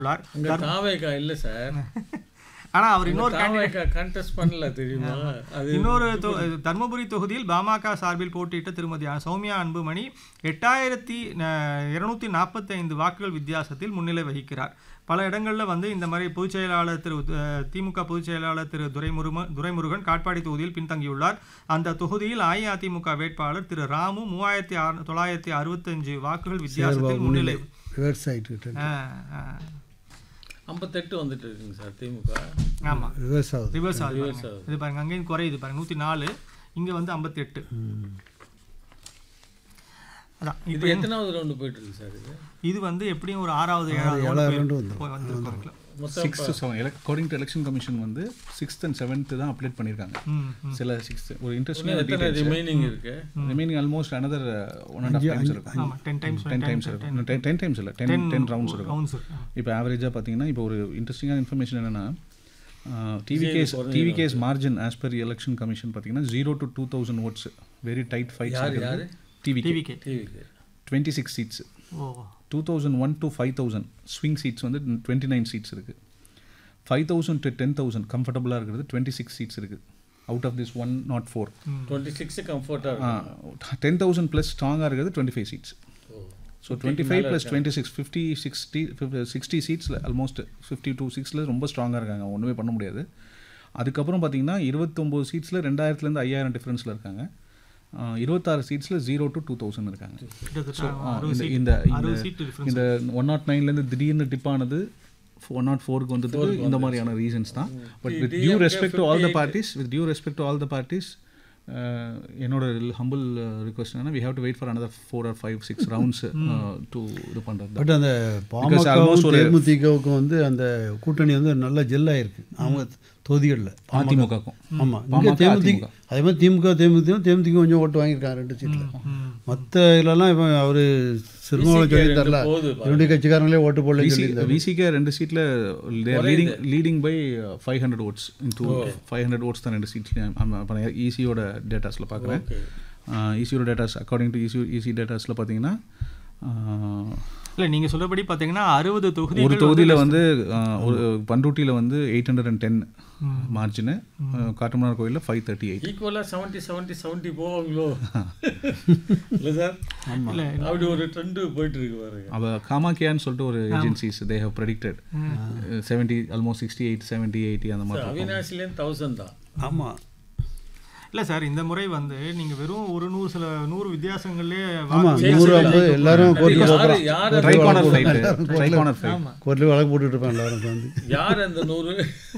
உள்ளார் அங்க தாவேக்கா இல்ல சார் ஆனா அவர் இன்னொரு தாவேக்கா கண்டெஸ்ட் பண்ணல தெரியுமா அது இன்னொரு தொ- தர்மபுரி தொகுதியில் பாமக சார்பில் போட்டியிட்ட திருமதி சௌமியா அன்புமணி எட்டாயிரத்தி இருநூத்தி நாற்பத்தி ஐந்து வாக்குகள் வித்தியாசத்தில் முன்னிலை வகிக்கிறார் பல இடங்களில் வந்து இந்த மாதிரி பொதுச் செயலாளர் திரு அஹ், திமுக பொதுச் செயலாளர் திரு துரைமுரும துரைமுருகன் காட்பாடி தொகுதியில் பின்தங்கியுள்ளார் அந்த தொகுதியில் அஇஅதிமுக வேட்பாளர் திரு ராமு மூவாயிரத்தி ஆறு தொள்ளாயிரத்தி அறுபத்தஞ்சு வாக்குகள் வித்தியாசத்தில் முன்னிலை ரிவர்ஸ் ஆகிட்டு ஆ, ஆ. ஐம்பத்தெட்டு வந்துட்டு இருக்குங்க சார் திமுக ஆமா ரிவர்ஸ் ஆகுது ரிவர்ஸ் ஆகுது பாருங்க. இது பாருங்க அங்கேயும் குறையுது பாருங்க நூற்றி நாலு இங்கே வந்து ஐம்பத்தெட்டு அதான் இது எத்தனாவது ரவுண்டு போயிட்டு இருக்கு சார் இது இது வந்து எப்படியும் ஒரு ஆறாவது ஏழாவது ஏழாவது round round போய்- வந்துரும். போய் வந்துருக்கும் மொத்தம் sixth seven according to election commission வந்து சிக்ஸ்த் அண்ட் செவன்த்து தான் அப்டேட் பண்ணியிருக்காங்க ம் ம். சில சிக்ஸ்த் ஒரு இன்னும் இன்ட்ரெஸ்டிங் எத்தனை ரிமைனிங் இருக்கு remaining almost another one and half times இருக்கும் ஆமா டென் டைம்ஸ் டென் டைம்ஸ் இருக்கும் டென் டென் டைம்ஸ் இல்லை டென் டென் ரவுண்ட்ஸ் இருக்கும் ரவுண்ட்ஸ் இப்போ ஆவரேஜாக பார்த்தீங்கன்னா இப்போ ஒரு இன்ட்ரெஸ்டிங்கான இன்ஃபர்மேஷன் என்னென்னா TV case TV case margin as per election commission பார்த்தீங்கன்னா zero to two thousand votes very tight fights யாரு? டிவி டிவிகே டிவிக்கு twenty six seats oh two thousand one to five thousand swing seats வந்து twenty nine seats இருக்குது five thousand to ten thousand கம்ஃபர்டபுளாக இருக்கிறது twenty six seats இருக்குது out of this one naught four twenty six கம்ஃபர்டா இருக்கும் ten thousand plus ஸ்ட்ராங்காக இருக்கிறது twenty five seats ஓ. So twenty five plus twenty six fifty sixty sixty சீட்ஸில் almost fifty to சிக்ஸில் ரொம்ப ஸ்ட்ராங்காக இருக்காங்க ஒன்றுமே பண்ண முடியாது அதுக்கப்புறம் பார்த்தீங்கன்னா இருபத்தொம்போது சீட்ஸில் ரெண்டாயிரத்துலேருந்து ஐயாயிரம் டிஃப்ரென்ஸில் இருக்காங்க ஆஹ் இருபத்தாறு சீட்ஸில் ஜீரோ டு டூ தௌசண்ட் இருக்காங்க கிட்டத்தட்ட ஆ, அறுபது இந்த சீட் இந்த அறுபது இந்த- சீட் டிஃபரன்ஸ் இந்த ஒன் நாட் நைன்லேருந்து திடீர்னு டிப் ஆனது ஒன் நாட் ஃபோருக்கு வந்ததுக்கு இந்த மாதிரியான ரீசன்ஸ் தான் but with due respect to all the parties with due respect to all the parties என்னோட ஹம்பிள் ரிக்வஸ்ட் என்னன்னா we have to wait for another four or five six rounds to இது பண்ணுறது but அந்த almost பாமகவும் ஒரு- தேமுதிகவுக்கும் வந்து அந்த கூட்டணி வந்து நல்ல ஜெல்லாயிருக்கு அவங்க தொகுதிகளில் அதிமுகக்கும் ஆமாம் இங்கே தேமுதிக அதே மாதிரி திமுக தேமுதிக தேமுதிக கொஞ்சம் ஓட்டு வாங்கியிருக்காங்க ரெண்டு சீட்டில் மற்ற இதுலலாம் இப்போ அவர் சிறுமாவளம் சொல்லி தரல போகுது என்னுடைய கட்சிக்காரங்களே ஓட்டு போடல சொல்லி விசிகே ரெண்டு சீட்டில் leading leading by five hundred votes two five hundred votes தான் ரெண்டு சீட்ஸ்லையும் ஈசியோட டேட்டாஸில் பார்க்குறேன் ஈசியோட datas according to EC EC டேட்டாஸில் பார்த்தீங்கன்னா ஆஹ், இல்ல நீங்க சொல்றபடி பாத்தீங்கன்னா அறுபது ஒரு தொகுதிகள் தொகுதியில் வந்து ஆஹ், ஒரு பண்ருட்டியில் வந்து eight hundred and ten margin காட்டுமன்னார் கோயிலில் ஃபைவ் தேர்ட்டி எயிட் ஈக்குவலா செவன்ட்டி செவன்ட்டி செவன்ட்டி போவாங்களோ இல்ல சார் இல்ல அப்படி ஒரு ட்ரெண்டு போயிட்டு இருக்கு பாருங்க அவ காமாக்கியான்னு சொல்லிட்டு ஒரு agencies they have predicted seventy almost sixty eight seventy eighty அந்த மாதிரி இருக்கும். அவினாசிலேருந்து தௌசண்ட் தான் ஆமாம் இல்ல சார் இந்த முறை வந்து நீங்க வெறும் ஒரு நூறு சில நூறு வித்தியாசங்கள்லயே ஆமாம் வாக்கு நூறு ஐம்பது எல்லாரும் கோர்ட்டில் யாரு போகிறோம் யார் tri corner fight tri corner fight கோர்ட்டில் வழக்கு போட்டுட்டு இருப்பேன் எல்லாரும் உட்காந்து யார் அந்த நூறு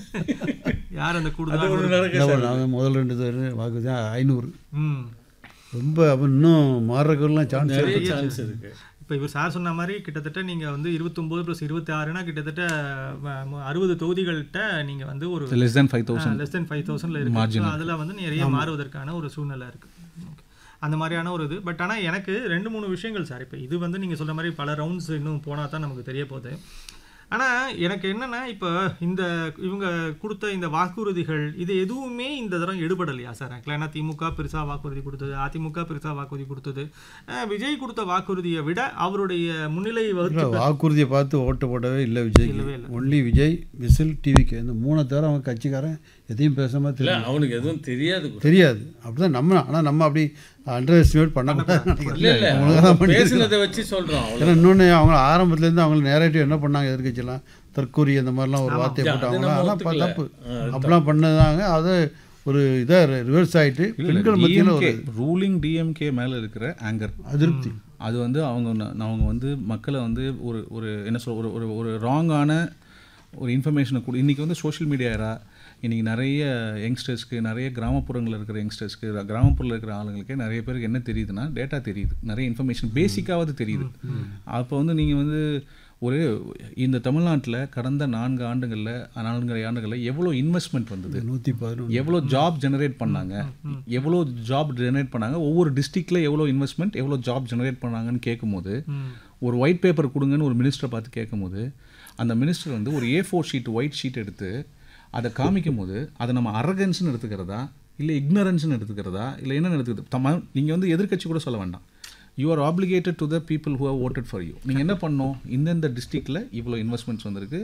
யார் அந்த அது கூடுதல் ஒன்று நடக்க என்ன பண்ண முதல் ரெண்டு பேர் வாக்கு தான் ஐநூறு ம் ரொம்ப அப்போ இன்னும் மாறுறதுக்கெல்லாம் சான்ஸ் நிறைய சான்ஸ் இருக்கு இப்போ இவர் சார் சொன்ன மாதிரி கிட்டத்தட்ட நீங்கள் வந்து இருபத்தொம்போது ப்ளஸ் இருபத்தி ஆறுனா கிட்டத்தட்ட ம- அறுபது தொகுதிகள்கிட்ட நீங்கள் வந்து ஒரு less than five thousand less than five தௌசண்ட்ல இருக்கு அதில் வந்து நிறைய மாறுவதற்கான ஒரு சூழ்நிலை இருக்கு Okay. அந்த மாதிரியான ஒரு இது பட் ஆனால் எனக்கு ரெண்டு மூணு விஷயங்கள் சார் இப்போ இது வந்து நீங்கள் சொல்ற மாதிரி பல ரவுண்ட்ஸ் இன்னும் போனால் தான் நமக்கு தெரிய போகுது ஆனால் எனக்கு என்னன்னா இப்போ இந்த இவங்க கொடுத்த இந்த வாக்குறுதிகள் இது எதுவுமே இந்த தரம் எடுபடலையா சார் ஆக்சுவலாக ஏன்னா திமுக பெருசாக வாக்குறுதி கொடுத்தது அதிமுக பெருசாக வாக்குறுதி கொடுத்தது அஹ் விஜய் கொடுத்த வாக்குறுதியை விட அவருடைய முன்னிலை வகுத்து இல்லை வாக்குறுதியை பார்த்து ஓட்டு போடவே இல்லை விஜய் ஒன்லி விஜய் விசில் டிவிக்கு இந்த மூணை தவிர அவன் கட்சிக்காரன் எதையும் பேசாம இல்ல தெரியும் அவனுக்கு எதுவும் தெரியாது கூட. தெரியாது அப்படிதான் நம்ம ஆனால் நம்ம அப்படி அண்டர் எஸ்டிமேட் பண்ணக்கூடாதுன்னு இல்ல நினைக்கிறேன் இல்ல அவனுக்கு தான் அவன் பண்ணி பேசுனதை வச்சு சொல்றோம் அவ்வளவு ஏன்னா இன்னொன்று அவங்க ஆரம்பத்துலேருந்து அவங்க நேரடிவ் என்ன பண்ணாங்க எதிர்க்கட்சியெல்லாம் தற்கூரி அந்த மாதிரிலாம் ஒரு வார்த்தையை போட்டாங்க அதெல்லாம் ப- தப்பு அப்படிலாம் பண்ணதாங்க அது ஒரு இதாக ரிவர்ஸ் ஆயிட்டு பெண்கள் மத்தியில் ஒரு ரூலிங் டிஎம்கே மேலே இருக்கிற ஆங்கர் அதிருப்தி அது வந்து அவங்க ந- அவங்க வந்து மக்களை வந்து ஒரு ஒரு என்ன சொல் ஒரு ஒரு ஒரு ராங்கான ஒரு இன்ஃபர்மேஷனை கொடு இன்றைக்கி வந்து சோஷியல் மீடியா era இன்றைக்கி நிறைய யங்ஸ்டர்ஸ்க்கு நிறைய கிராமப்புறங்களில் இருக்கிற யங்ஸ்டர்ஸ்க்கு கிராமப்புறத்தில் இருக்கிற ஆளுங்களுக்கே நிறைய பேருக்கு என்ன தெரியுதுன்னா டேட்டா தெரியுது நிறைய இன்ஃபர்மேஷன் பேசிக்காவது தெரியுது அப்போ வந்து நீங்கள் வந்து ஒரு இந்த தமிழ்நாட்டில் கடந்த நான்கு ஆண்டுகளில் நான்கு ஆண்டுகளில் எவ்வளோ இன்வெஸ்ட்மெண்ட் வந்தது நூற்றி பதினொன்று எவ்வளோ ஜாப் ஜெனரேட் பண்ணாங்க எவ்வளோ ஜாப் ஜெனரேட் பண்ணாங்க ஒவ்வொரு டிஸ்ட்ரிக்ட்ல எவ்வளோ இன்வெஸ்ட்மெண்ட் எவ்வளோ ஜாப் ஜெனரேட் பண்ணாங்கன்னு கேட்கும்போது ஒரு ஒயிட் பேப்பர் கொடுங்கன்னு ஒரு மினிஸ்டரை பார்த்து கேட்கும்போது அந்த மினிஸ்டர் வந்து ஒரு A four sheet white sheet எடுத்து அதை காமிக்கும் போது அதை நம்ம அரகன்ஸ்னு எடுத்துக்கிறதா இல்லை இக்னரன்ஸ்னு எடுத்துக்கிறதா இல்லை என்னென்னு எடுத்துக்கிறது தம்ம நீங்கள் வந்து எதிர்க்கட்சி கூட சொல்ல வேண்டாம் you are obligated to the people who have voted for you நீங்கள் என்ன பண்ணணும் இந்தந்த டிஸ்ட்ரிக்டில் இவ்வளோ இன்வெஸ்ட்மெண்ட்ஸ் வந்திருக்கு